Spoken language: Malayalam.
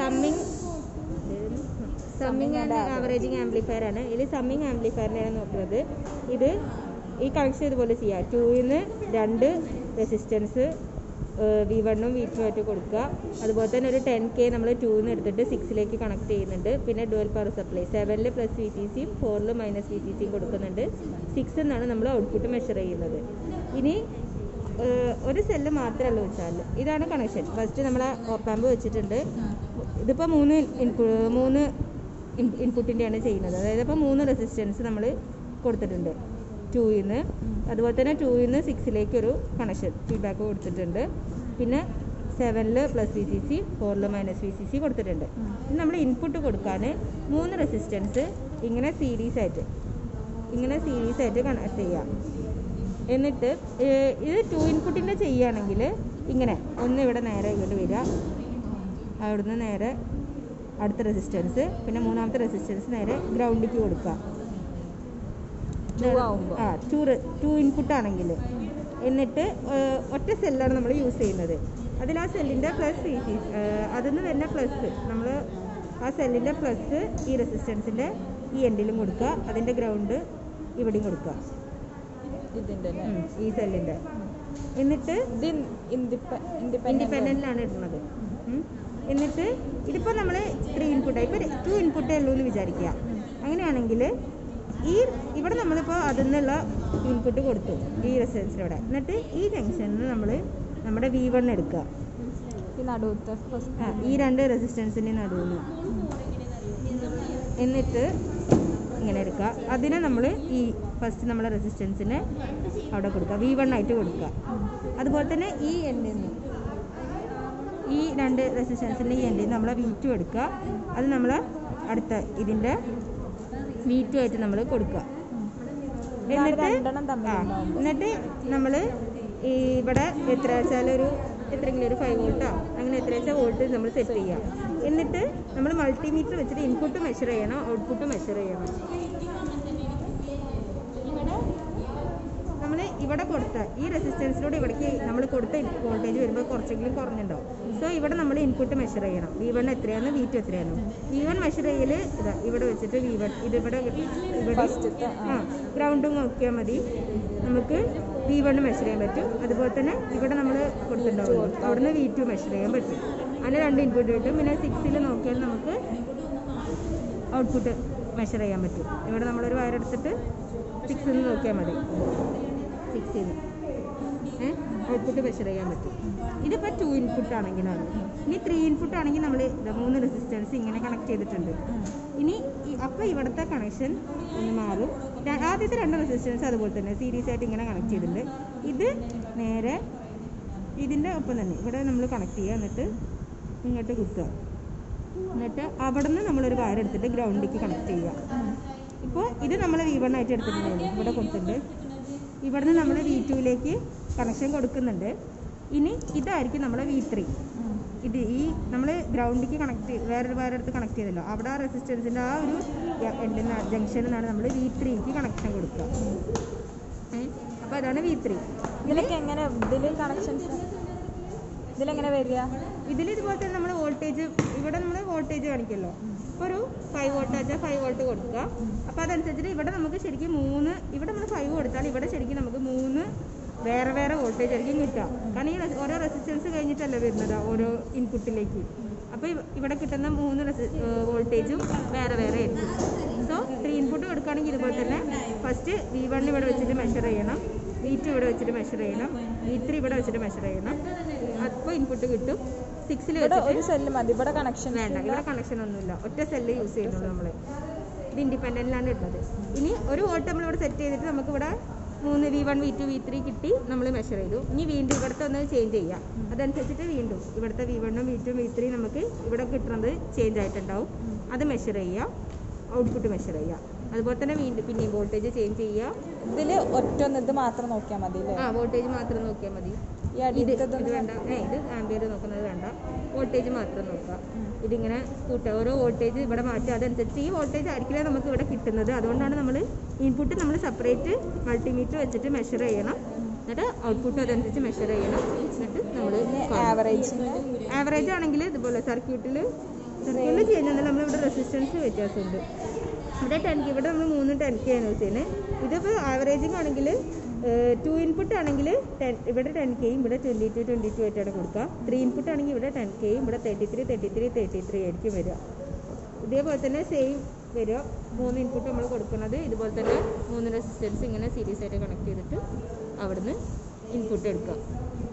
Summing summing and averaging amplifier ആണ് ഇതിൽ സമ്മിങ് ആംപ്ലിഫയറിനെയാണ് നോക്കുന്നത് ഇത് ഈ കണക്ഷൻ ഇതുപോലെ ചെയ്യാം ടൂന്ന് രണ്ട് റെസിസ്റ്റൻസ് വി വണ്ണും വി ടു ആയിട്ട് കൊടുക്കുക അതുപോലെ തന്നെ ഒരു ടെൻ കെ നമ്മൾ ടൂന്ന് എടുത്തിട്ട് സിക്സിലേക്ക് കണക്ട് ചെയ്യുന്നുണ്ട് പിന്നെ ഡുവൽ പവർ സപ്ലൈ സെവനിൽ പ്ലസ് വി ടി സിയും ഫോറിൽ മൈനസ് വി ടി സിയും കൊടുക്കുന്നുണ്ട് സിക്സ് എന്നാണ് നമ്മൾ ഔട്ട്പുട്ട് മെഷർ ചെയ്യുന്നത് ഇനി ഏഹ്, ഒരു സെല്ല് മാത്രമല്ല വെച്ചാൽ ഇതാണ് കണക്ഷൻ ഫസ്റ്റ് നമ്മൾ ഓപ്പാമ്പ് വെച്ചിട്ടുണ്ട് ഇതിപ്പോൾ മൂന്ന് ഇൻപു മൂന്ന് ഇൻപുട്ടിൻ്റെയാണ് ചെയ്യുന്നത് അതായത് ഇപ്പോൾ മൂന്ന് റെസിസ്റ്റൻസ് നമ്മൾ കൊടുത്തിട്ടുണ്ട് ടൂയിന്ന് അതുപോലെ തന്നെ ടൂയിന്ന് സിക്സിലേക്ക് ഒരു കണക്ഷൻ ഫീഡ്ബാക്ക് കൊടുത്തിട്ടുണ്ട് പിന്നെ സെവനിൽ പ്ലസ് വി സി സി ഫോറിൽ മൈനസ് വി സി സി കൊടുത്തിട്ടുണ്ട് ഇനി നമ്മൾ ഇൻപുട്ട് കൊടുക്കാൻ മൂന്ന് റെസിസ്റ്റൻസ് ഇങ്ങനെ സീരീസ് ആയിട്ട് ഇങ്ങനെ സീരീസ് ആയിട്ട് കണക്ട് ചെയ്യാം എന്നിട്ട് ഏഹ്, ഇത് ടു ഇൻപുട്ടിൻ്റെ ചെയ്യുകയാണെങ്കിൽ ഇങ്ങനെ ഒന്ന് ഇവിടെ നേരെ ഇങ്ങോട്ട് വരിക അവിടുന്ന് നേരെ അടുത്ത റെസിസ്റ്റൻസ് പിന്നെ മൂന്നാമത്തെ റെസിസ്റ്റൻസ് നേരെ ഗ്രൗണ്ടിലേക്ക് കൊടുക്കുക Two ആവുമ്പോ. ആ ടു ടു ഇൻപുട്ട് ആണെങ്കിൽ എന്നിട്ട് ഏഹ്, ഒറ്റ സെല്ലാണ് നമ്മൾ യൂസ് ചെയ്യുന്നത് അതിൽ ആ സെല്ലിൻ്റെ പ്ലസ് വി സി അതിന്ന് വരുന്ന പ്ലസ് നമ്മൾ ആ സെല്ലിൻ്റെ പ്ലസ് ഈ റെസിസ്റ്റൻസിൻ്റെ ഈ എൻഡിലും കൊടുക്കുക അതിൻ്റെ ഗ്രൗണ്ട് ഇവിടെയും കൊടുക്കുക ഇതിന്റെ അല്ലേ ഉം, ഈ സെല്ലിൻ്റെ എന്നിട്ട് ഇത് ഇൻഡിപെൻഡന്റ് ഇൻഡിപെൻഡൻ്റിലാണ് ഇടുന്നത് ഉം. എന്നിട്ട് ഇതിപ്പോൾ നമ്മൾ ത്രീ ഇൻപുട്ടായി ഇപ്പോൾ ടു ഇൻപുട്ടേ ഉള്ളൂ എന്ന് വിചാരിക്കുക അങ്ങനെയാണെങ്കിൽ ഈ ഇവിടെ നമ്മളിപ്പോൾ അതിൽ നിന്നുള്ള ഇൻപുട്ട് കൊടുത്തു ഈ റെസിസ്റ്റൻസിലൂടെ എന്നിട്ട് ഈ ജംഗ്ഷനിൽ നമ്മൾ നമ്മുടെ വി വൺ എടുക്കുക ഈ നടുവത്തെ ആ, ഈ രണ്ട് റെസിസ്റ്റൻസിൻ്റെ നടുവിൽ നിന്ന് എന്നിട്ട് ഇങ്ങനെ എടുക്കുക അതിനെ നമ്മൾ ഈ ഫസ്റ്റ് നമ്മളെ റെസിസ്റ്റൻസിനെ അവിടെ കൊടുക്കുക വി വൺ ആയിട്ട് കൊടുക്കുക അതുപോലെ തന്നെ ഈ എൻഡിൽ നിന്ന് ഈ രണ്ട് റെസിസ്റ്റൻസിൻ്റെ ഈ എൻഡിൽ നിന്ന് നമ്മൾ വി ടു എടുക്കുക അത് നമ്മൾ അടുത്ത ഇതിൻ്റെ വി ടു ആയിട്ട് നമ്മൾ കൊടുക്കുക എന്നിട്ട് രണ്ടെണ്ണം തമ്മിൽ ആ, ഉണ്ടാവുമ്പോ. എന്നിട്ട് നമ്മൾ ഇവിടെ എത്ര വെച്ചാൽ ഒരു എത്രയെങ്കിലും ഒരു ഫൈവ് വോൾട്ടോ അങ്ങനെ എത്ര വെച്ചാൽ വോൾട്ട് നമ്മൾ സെറ്റ് ചെയ്യാം എന്നിട്ട് നമ്മൾ മൾട്ടിമീറ്റർ വെച്ചിട്ട് ഇൻപുട്ട് മെഷർ ചെയ്യണം ഔട്ട്പുട്ട് മെഷർ ചെയ്യണം നമ്മൾ ഇവിടെ കൊടുത്ത ഈ റെസിസ്റ്റൻസിലൂടെ ഇവിടേക്ക് നമ്മൾ കൊടുത്ത വോൾട്ടേജ് വരുമ്പോൾ കുറച്ചെങ്കിലും കുറഞ്ഞുണ്ടാവും സോ ഇവിടെ നമ്മൾ ഇൻപുട്ട് മെഷർ ചെയ്യണം വി വൺ എത്രയാണ് വി ടു എത്രയാണ് വി വൺ മെഷർ ചെയ്യൽ ഇതാ ഇവിടെ വെച്ചിട്ട് വി വൺ ഇത് ഇവിടെ ഇവിടെ ഫസ്റ്റത്തെ ആ ഗ്രൗണ്ടും നോക്കിയാൽ മതി നമുക്ക് വി വൺ മെഷർ ചെയ്യാൻ പറ്റും അതുപോലെ തന്നെ ഇവിടെ നമ്മൾ കൊടുത്തിട്ടുണ്ടാവും അവിടുന്ന് വി ടു മെഷർ ചെയ്യാൻ പറ്റും അങ്ങനെ രണ്ട് ഇൻപുട്ട് കിട്ടും പിന്നെ സിക്സിൽ നോക്കിയാൽ നമുക്ക് ഔട്ട്പുട്ട് മെഷർ ചെയ്യാൻ പറ്റും ഇവിടെ നമ്മളൊരു വയർ എടുത്തിട്ട് സിക്സിൽ നിന്ന് നോക്കിയാൽ മതി സിക്സിൽ നിന്ന് ഏഹ് ഔട്ട്പുട്ട് മെഷർ ചെയ്യാൻ പറ്റും ഇതിപ്പോൾ ടു ഇൻപുട്ട് ആണെങ്കിലാണ് ഇനി ത്രീ ഇൻപുട്ട് ആണെങ്കിൽ നമ്മൾ മൂന്ന് റെസിസ്റ്റൻസ് ഇങ്ങനെ കണക്ട് ചെയ്തിട്ടുണ്ട് ഇനി ഈ- അപ്പോൾ ഇവിടുത്തെ കണക്ഷൻ ഒന്ന് മാറും ര- ആദ്യത്തെ രണ്ട് റെസിസ്റ്റൻസ് അതുപോലെ തന്നെ സീരീസ് ആയിട്ട് ഇങ്ങനെ കണക്ട് ചെയ്തിട്ടുണ്ട് ഇത് നേരെ ഇതിൻ്റെ ഒപ്പം തന്നെ ഇവിടെ നമ്മൾ കണക്ട് ചെയ്യുക എന്നിട്ട് ഇങ്ങോട്ട് കുത്തുക എന്നിട്ട് അവിടെ നിന്ന് നമ്മളൊരു വയർ എടുത്തിട്ട് ഗ്രൗണ്ടിലേക്ക് കണക്ട് ചെയ്യുക ഇപ്പോൾ ഇത് നമ്മൾ വി വൺ ആയിട്ട് എടുത്തിട്ടുണ്ടായിരുന്നു ഇവിടെ കൊടുത്തിട്ടുണ്ട് ഇവിടെ നിന്ന് നമ്മൾ വി ടുവിലേക്ക് കണക്ഷൻ കൊടുക്കുന്നുണ്ട് ഇനി ഇതായിരിക്കും നമ്മുടെ വി ത്രീ ഇത് ഈ നമ്മൾ ഗ്രൗണ്ടിലേക്ക് കണക്ട് വേറൊരു വയർ എടുത്ത് കണക്ട് ചെയ്തല്ലോ അവിടെ ആ റെസിസ്റ്റൻസിൻ്റെ ആ ഒരു എൻ്റെ ജംഗ്ഷനിൽ നിന്നാണ് നമ്മൾ വി ത്രീക്ക് കണക്ഷൻ കൊടുക്കുക അപ്പോൾ അതാണ് വി ത്രീ ഇതിലൊക്കെ എങ്ങനെ ഇതില് കണക്ഷൻസ് ഇതിലെങ്ങനെ വരിക ഇതിൽ ഇതുപോലെ തന്നെ നമ്മൾ വോൾട്ടേജ് ഇവിടെ നമ്മൾ വോൾട്ടേജ് കാണിക്കല്ലോ ഇപ്പോൾ ഒരു ഫൈവ് വോൾട്ട് വെച്ചാൽ ഫൈവ് വോൾട്ട് കൊടുക്കുക അപ്പോൾ അതനുസരിച്ചിട്ട് ഇവിടെ നമുക്ക് ശരിക്കും മൂന്ന് ഇവിടെ നമ്മൾ ഫൈവ് കൊടുത്താൽ ഇവിടെ ശരിക്കും നമുക്ക് മൂന്ന് വേറെ വേറെ വോൾട്ടേജ് ആയിരിക്കും കിട്ടുക കാരണം ഈ റെസ്- ഓരോ റെസിസ്റ്റൻസ് കഴിഞ്ഞിട്ടല്ല വരുന്നത് ഓരോ ഇൻപുട്ടിലേക്ക് അപ്പോൾ ഇവിടെ കിട്ടുന്ന മൂന്ന് വോൾട്ടേജും വേറെ വേറെ ആയിരിക്കും സോ ത്രീ ഇൻപുട്ട് കൊടുക്കുകയാണെങ്കിൽ ഇതുപോലെ തന്നെ ഫസ്റ്റ് വി വൺ ഇവിടെ വെച്ചിട്ട് മെഷർ ചെയ്യണം വി ടു ഇവിടെ വെച്ചിട്ട് മെഷർ ചെയ്യണം വി ത്രീ ഇവിടെ വെച്ചിട്ട് മെഷർ ചെയ്യണം അപ്പോൾ ഇൻപുട്ട് കിട്ടും സിക്സിൽ ഇവിടെ വെച്ചിട്ട് ഒരു സെല്ല് മതി ഇവിടെ കണക്ഷൻ വേണ്ട ഇവിടെ കണക്ഷൻ ഒന്നുമില്ല ഒറ്റ സെല്ല് യൂസ് ചെയ്യുന്നുള്ളൂ നമ്മൾ ഇത് ഇൻഡിപെൻഡൻ്റിലാണ് ഇടുന്നത് ഇനി ഒരു വോൾട്ട് നമ്മൾ ഇവിടെ സെറ്റ് ചെയ്തിട്ട് നമുക്ക് ഇവിടെ മൂന്ന് V one V two V three കിട്ടി നമ്മൾ മെഷർ ചെയ്തു ഇനി വീണ്ടും ഇവിടുത്തെ ഒന്ന് ചേഞ്ച് ചെയ്യാം അതനുസരിച്ചിട്ട് വീണ്ടും ഇവിടുത്തെ വി വണ്ണും വി ടു വി ത്രീ നമുക്ക് ഇവിടെ കിട്ടുന്നത് ചേഞ്ച് ആയിട്ടുണ്ടാവും അത് മെഷർ ചെയ്യുക ഔട്ട്പുട്ട് മെഷർ ചെയ്യുക അതുപോലെ തന്നെ വീണ്ടും പിന്നെയും വോൾട്ടേജ് ചേഞ്ച് ചെയ്യുക ഇതില് ഒറ്റ ഒന്ന് ഇത് മാത്രം നോക്കിയാൽ മതി അല്ലേ ആ വോൾട്ടേജ് മാത്രം നോക്കിയാൽ മതി ഈ ഇത് അടിയിലത്തത് ഇത് വേണ്ട ഏ ഇത് ആംബിയർ നോക്കുന്നത് വേണ്ട വോൾട്ടേജ് മാത്രം നോക്കുക ഇതിങ്ങനെ കൂട്ടുക ഓരോ വോൾട്ടേജ് ഇവിടെ മാറ്റുക അതനുസരിച്ച് ഈ വോൾട്ടേജ് ആയിരിക്കില്ല നമുക്ക് ഇവിടെ കിട്ടുന്നത് അതുകൊണ്ടാണ് നമ്മൾ ഇൻപുട്ട് നമ്മൾ സെപ്പറേറ്റ് മൾട്ടിമീറ്റർ വെച്ചിട്ട് മെഷർ ചെയ്യണം എന്നിട്ട് ഔട്ട്പുട്ട് അതനുസരിച്ച് മെഷർ ചെയ്യണം എന്നിട്ട് നമ്മൾ ആവറേജിന് ആവറേജ് ആണെങ്കിൽ ഇതുപോലെ സർക്യൂട്ടിൽ സർക്യൂട്ടിൽ ചെയ്യുന്നത് നമ്മളിവിടെ റെസിസ്റ്റൻസ് വ്യത്യാസമുണ്ട് ഇവിടെ ടെൻ കെ ഇവിടെ നമ്മൾ മൂന്ന് ടെൻ കെ ആണ് യൂസ് ചെയ്യുന്നത് ഇതിപ്പോൾ ആവറേജിങ് ആണെങ്കിൽ ടു ഇൻപുട്ട് ആണെങ്കിൽ ടെൻ ഇവിടെ ടെൻ കെയും ഇവിടെ ട്വൻറ്റി ടു ട്വൻറ്റി ടു ആയിട്ടാണ് കൊടുക്കുക ത്രീ ഇൻപുട്ട് ആണെങ്കിൽ ഇവിടെ ടെൻ കെയും ഇവിടെ thirty three thirty three thirty three ആയിരിക്കും വരിക ഇതേപോലെ തന്നെ സെയിം വരിക മൂന്ന് ഇൻപുട്ട് നമ്മൾ കൊടുക്കുന്നത് ഇതുപോലെ തന്നെ മൂന്ന് റെസിസ്റ്റൻസ് ഇങ്ങനെ സീരീസ് ആയിട്ട് കണക്ട് ചെയ്തിട്ട് അവിടുന്ന് ഇൻപുട്ട് എടുക്കുക